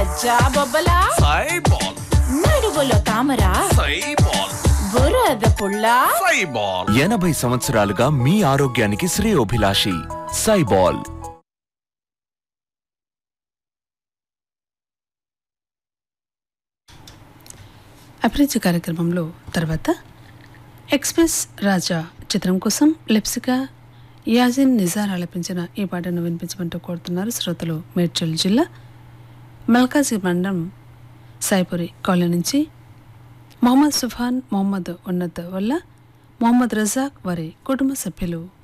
సజ్జా బొబ్బలా సైబాల్ నడువులో తామర సైబాల్ బురద పుల్ల సైబాల్ ఎనభై సంవత్సరాలుగా మీ ఆరోగ్యానికి శ్రేయోభిలాషి సైబాల్ అభిరుచి కార్యక్రమంలో తర్వాత ఎక్స్ప్రెస్ రాజా చిత్రం కోసం లెప్సికా యాజిన్ నిజార్ ఆలపించిన ఈ పాటను వినిపించమంటూ కోరుతున్నారు శ్రోతలు మేడ్చల్ జిల్లా మల్కాజీ మండలం సాయిపురి కాలనీ నుంచి మొహమ్మద్ సుఫాన్ మొహమ్మద్ ఉన్నత్ వల్ల మొహమ్మద్ రజాక్ వారి కుటుంబ సభ్యులు